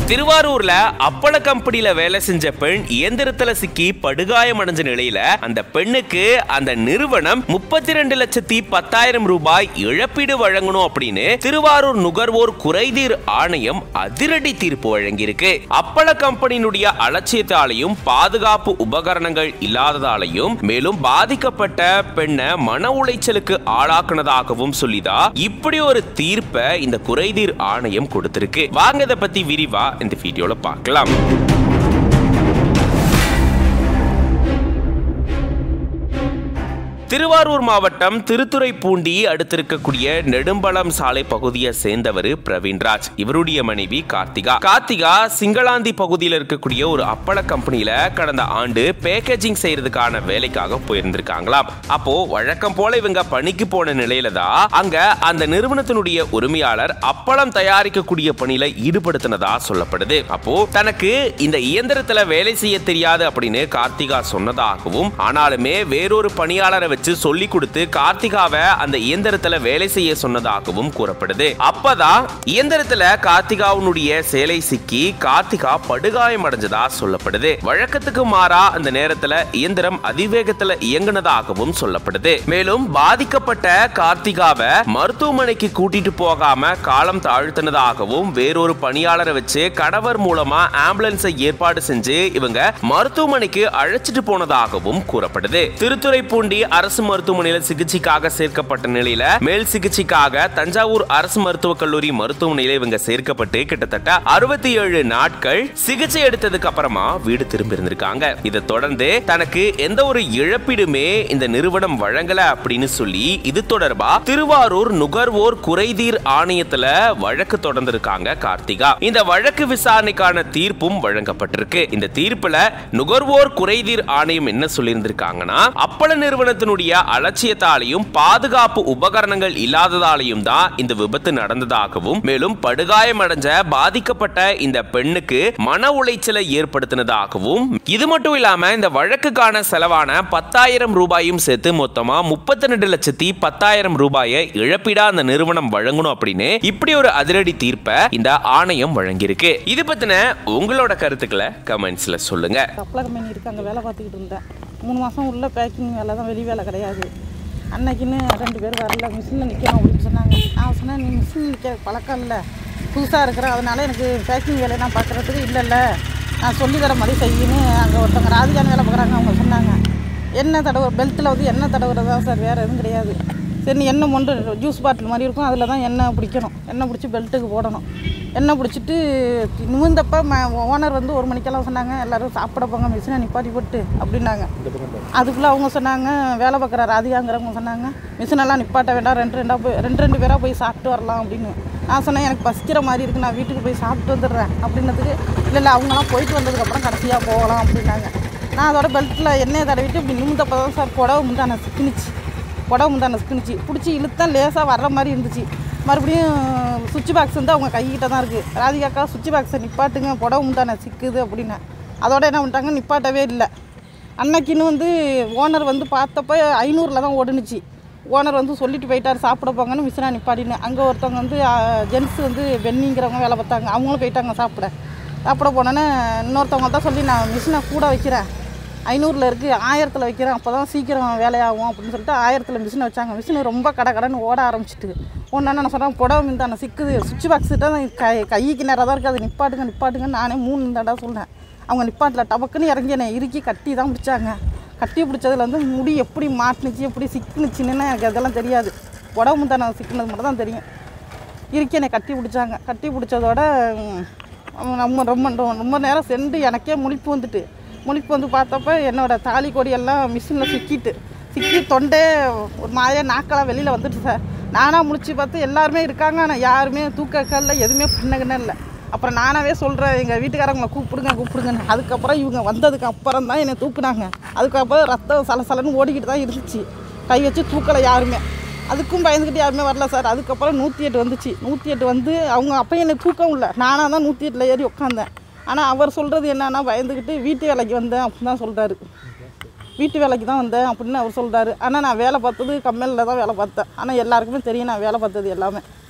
திருவாரூர்ல அப்பள கம்பெனில வேலை செஞ்ச பெண் இயந்திரத்துல சிக்கி படுகாயம் அடைஞ்ச நிலையில அந்த பெண்ணுக்கு அந்த நிறுவனம் முப்பத்தி ரெண்டு லட்சத்தி பத்தாயிரம் ரூபாய் இழப்பீடு வழங்கணும் அப்படின்னு திருவாரூர் நுகர்வோர் குறைதீர் ஆணையம் அதிரடி தீர்ப்பு வழங்கியிருக்கு அப்பள கம்பெனியினுடைய அலட்சியத்தாலையும் பாதுகாப்பு உபகரணங்கள் இல்லாததாலையும் மேலும் பாதிக்கப்பட்ட பெண்ணை மன உளைச்சலுக்கு ஆளாக்குனதாகவும் சொல்லிதான் இப்படி ஒரு தீர்ப்பை இந்த குறைதீர் ஆணையம் கொடுத்திருக்கு வாங்க இதை பத்தி விரிவா இந்த வீடியோல பார்க்கலாம் திருவாரூர் மாவட்டம் திருத்துறைப்பூண்டி அடுத்திருக்கக்கூடிய நெடும்பலம் சாலை பகுதியை சேர்ந்தவர் பிரவீன்ராஜ் இவருடைய மனைவி கார்த்திகா கார்த்திகா சிங்களாந்தி பகுதியில் இருக்கக்கூடிய ஒரு அப்பள கம்பெனியில கடந்த ஆண்டு பேக்கேஜிங் செய்யறதுக்கான வேலைக்காக போயிருந்திருக்காங்களாம் அப்போ வழக்கம் போல இவங்க பணிக்கு போன நிலையில தான் அங்க அந்த நிறுவனத்தினுடைய உரிமையாளர் அப்பளம் தயாரிக்கக்கூடிய பணியில ஈடுபடுத்தினதா சொல்லப்படுது அப்போ தனக்கு இந்த இயந்திரத்துல வேலை செய்ய தெரியாது அப்படின்னு கார்த்திகா சொன்னதாகவும் ஆனாலுமே வேறொரு பணியாளரை வச்சு சொல்லி கொடுத்து கார்த்திகாவை அந்த இயந்திரத்துல வேலை செய்ய சொன்னதாகவும் கூறப்படுது அப்பதான் இயந்திரத்துல கார்த்திகாவுடைய சேலை சிக்கி கார்த்திகா படுகாயம் அடைஞ்சதா சொல்லப்படுது வழக்கத்துக்கு மாறா அந்த நேரத்துல இயந்திரம் அதிவேகத்துல இயங்குனதாகவும் சொல்லப்படுது மேலும் பாதிக்கப்பட்ட கார்த்திகாவை மருத்துவமனைக்கு கூட்டிட்டு போகாம காலம் தாழ்த்தினதாகவும் வேறொரு பணியாளரை வச்சு கணவர் மூலமா ஆம்புலன்ஸை ஏற்பாடு செஞ்சு இவங்க மருத்துவமனைக்கு அழைச்சிட்டு போனதாகவும் கூறப்படுது திருத்துறைப்பூண்டி அரசு மருத்துவமனையில் சிகிச்சைக்காக சேர்க்கப்பட்ட நிலையில மேல் சிகிச்சைக்காக தஞ்சாவூர் அரசு மருத்துவக் கல்லூரி மருத்துவமனையில இவங்க சேர்க்கப்பட்டு கிட்டத்தட்ட அறுபத்தி ஏழு நாட்கள் சிகிச்சை எடுத்ததுக்கு அப்புறமா வீடு திரும்பி இருந்திருக்காங்க இதை தொடர்ந்து தனக்கு எந்த ஒரு இழப்பீடுமே இந்த நிறுவனம் வழங்கல அப்படின்னு சொல்லி இது தொடர்பா திருவாரூர் நுகர்வோர் குறைதீர் ஆணையத்துல வழக்கு தொடர்ந்திருக்காங்க கார்த்திகா இந்த வழக்கு விசாரணைக்கான தீர்ப்பும் வழங்கப்பட்டிருக்கு இந்த தீர்ப்புல நுகர்வோர் குறைதீர் ஆணையம் என்ன சொல்லியிருந்திருக்காங்கன்னா அப்பள நிறுவனத்தினுடைய அலட்சியத்தாலையும் பாதுகாப்பு உபகரணங்கள் இல்லாததாலையும் தான் இந்த விபத்து நடந்ததாகவும் மேலும் படுகாயமடைஞ்ச பாதிக்கப்பட்ட இந்த பெண்ணுக்கு மன உளைச்சலை ஏற்படுத்தினதாகவும் இது மட்டும் இல்லாம இந்த வழக்குக்கான செலவான பத்தாயிரம் ரூபாயும் சேர்த்து மொத்தமா முப்பத்தி ரெண்டு லட்சத்தி பத்தாயிரம் ரூபாயை இழப்பீடா அந்த நிறுவனம் வழங்கணும் அப்படின்னு இப்படி ஒரு அதிரடி தீர்ப்பை இந்த ஆணையம் வழங்கியிருக்கு இது பத்தின உங்களோட கருத்துக்களை கமெண்ட்ஸ்ல சொல்லுங்க அப்பள கம்பெனி இருக்கு அங்கே வேலை பார்த்துக்கிட்டு இருந்தேன் மூணு மாதம் உள்ள பேக்கிங் வேலை தான் வெளி வேலை கிடையாது அன்னைக்குன்னு ரெண்டு பேர் வரல மிஷினில் நிற்கணும் அப்படின்னு சொன்னாங்க நான் சொன்னேன் நீ மிஷினில் நிற்க பழக்கம் இல்லை புதுசாக இருக்கிறேன் அதனால எனக்கு பேக்கிங் வேலையை நான் பார்க்குறதுக்கு இல்லைல்ல நான் சொல்லி தர மாதிரி செய்யணும் அங்கே ஒருத்தவங்க ராதிகான வேலை பார்க்குறாங்க அவங்க சொன்னாங்க எண்ணெய் தடவை பெல்ட்டில் வந்து எண்ணெய் தடவுறது தான் சார் வேறு எதுவும் கிடையாது சரி நீ எண்ணெய் மொண்டு ஜூஸ் பாட்டில் மாதிரி இருக்கும் அதில் தான் எண்ணெய் பிடிக்கணும் எண்ணெய் பிடிச்சி பெல்ட்டுக்கு போடணும் எண்ணெய் பிடிச்சிட்டு நிமிந்தப்ப ம ஓனர் வந்து ஒரு மணிக்கெல்லாம் சொன்னாங்க எல்லோரும் சாப்பிட போங்க மிஷினை நிப்பாட்டி போட்டு அப்படின்னாங்க அதுக்குள்ளே அவங்க சொன்னாங்க வேலை பார்க்குற ராதிகாங்கிறவங்க சொன்னாங்க மிஷினெல்லாம் நிப்பாட்ட வேண்டாம் ரெண்டு ரெண்டாக போய் ரெண்டு ரெண்டு பேராக போய் சாப்பிட்டு வரலாம் அப்படின்னு நான் சொன்னேன் எனக்கு பசிக்கிற மாதிரி இருக்குது நான் வீட்டுக்கு போய் சாப்பிட்டு வந்துடுறேன் அப்படின்னதுக்கு இல்லை இல்லை அவங்களாம் போயிட்டு வந்ததுக்கப்புறம் கடைசியாக போகலாம் அப்படின்னாங்க நான் அதோட பெல்ட்டில் எண்ணெயை தடவிட்டு இப்படி நிமிந்தப்போ தான் சார் புடவை முந்தான சிக்கினுச்சு புடவை முந்தான சிக்கினுச்சு பிடிச்சி இழுத்தான் லேசாக வர்ற மாதிரி இருந்துச்சு மறுபடியும் சுவிட்ச் பாக்ஸ் வந்து அவங்க கைக்கிட்ட தான் இருக்குது ராதிகாக்கா சுவிட்ச் பாக்ஸை நிப்பாட்டுங்க புடவை முந்தான சிக்குது அப்படின்னு அதோட என்ன பண்ணிட்டாங்க நிப்பாட்டவே இல்லை அன்னைக்குன்னு வந்து ஓனர் வந்து பார்த்தப்ப ஐநூறில் தான் ஓடுனுச்சு ஓனர் வந்து சொல்லிட்டு போயிட்டார் சாப்பிட போங்கன்னு மிஷினா நிப்பாட்டின்னு அங்கே ஒருத்தவங்க வந்து ஜென்ஸ் வந்து பென்னிங்கிறவங்க வேலை பார்த்தாங்க அவங்களும் போயிட்டாங்க சாப்பிட சாப்பிட போனோன்னே இன்னொருத்தவங்க தான் சொல்லி நான் மிஷினை கூட வைக்கிறேன் ஐநூறில் இருக்குது ஆயிரத்தில் வைக்கிறேன் அப்போ தான் சீக்கிரம் வேலையாகும் அப்படின்னு சொல்லிட்டு ஆயிரத்தில் மிஷினை வச்சாங்க மிஷின் ரொம்ப கடை கடைன்னு ஓட ஆரம்பிச்சிட்டு ஒன்று நான் சொன்னேன் புடவை மிந்தான சிக்குது சுவிட்ச் பாக்ஸ் தான் கை கைக்கு நேரம் தான் இருக்குது அது நிப்பாட்டுங்க நிப்பாட்டுங்கன்னு நானே மூணு தடவை சொன்னேன் அவங்க நிப்பாட்டில் டபக்குன்னு இறங்கி என்னை இறுக்கி கட்டி தான் பிடிச்சாங்க கட்டி பிடிச்சதுல வந்து முடி எப்படி மாட்டுனுச்சு எப்படி சிக்குனுச்சுன்னு எனக்கு அதெல்லாம் தெரியாது புடவை முந்தான சிக்குனது மட்டும் தான் தெரியும் இறுக்கி என்னை கட்டி பிடிச்சாங்க கட்டி பிடிச்சதோட ம், நம்ம ரொம்ப ரொம்ப நேரம் சென்று எனக்கே முழிப்பு வந்துட்டு முழிப்பு வந்து பார்த்தப்ப என்னோட தாலி கொடி எல்லாம் மிஷினில் சிக்கிட்டு சிக்கி தொண்டே ஒரு மாதிரியாக நாக்கெல்லாம் வெளியில் வந்துட்டு சார் நானாக முழிச்சு பார்த்து எல்லாருமே இருக்காங்க ஆனால் யாருமே தூக்கக்கல்ல எதுவுமே பண்ணகன்னு இல்லை அப்புறம் நானாவே சொல்கிறேன் எங்கள் வீட்டுக்காரங்களை கூப்பிடுங்க கூப்பிடுங்கன்னு அதுக்கப்புறம் இவங்க வந்ததுக்கு அப்புறம் தான் என்னை தூக்குனாங்க அதுக்கப்புறம் ரத்தம் சலசலன்னு ஓடிக்கிட்டு தான் இருந்துச்சு கை வச்சு தூக்கலை யாருமே அதுக்கும் பயந்துக்கிட்டு யாருமே வரல சார் அதுக்கப்புறம் நூற்றி எட்டு வந்துச்சு நூற்றி எட்டு வந்து அவங்க அப்பயும் என்னை தூக்கவும் இல்லை நானாக தான் நூற்றி எட்டில் ஏறி உட்காந்தேன் ஆனால் அவர் சொல்கிறது என்னன்னா பயந்துக்கிட்டு வீட்டு வேலைக்கு வந்தேன் அப்படின்னு தான் சொல்கிறாரு வீட்டு வேலைக்கு தான் வந்தேன் அப்படின்னு அவர் சொல்கிறாரு ஆனால் நான் வேலை பார்த்தது கம்பெனியில் தான் வேலை பார்த்தேன் ஆனால் எல்லாருக்குமே தெரியும் நான் வேலை பார்த்தது எல்லாமே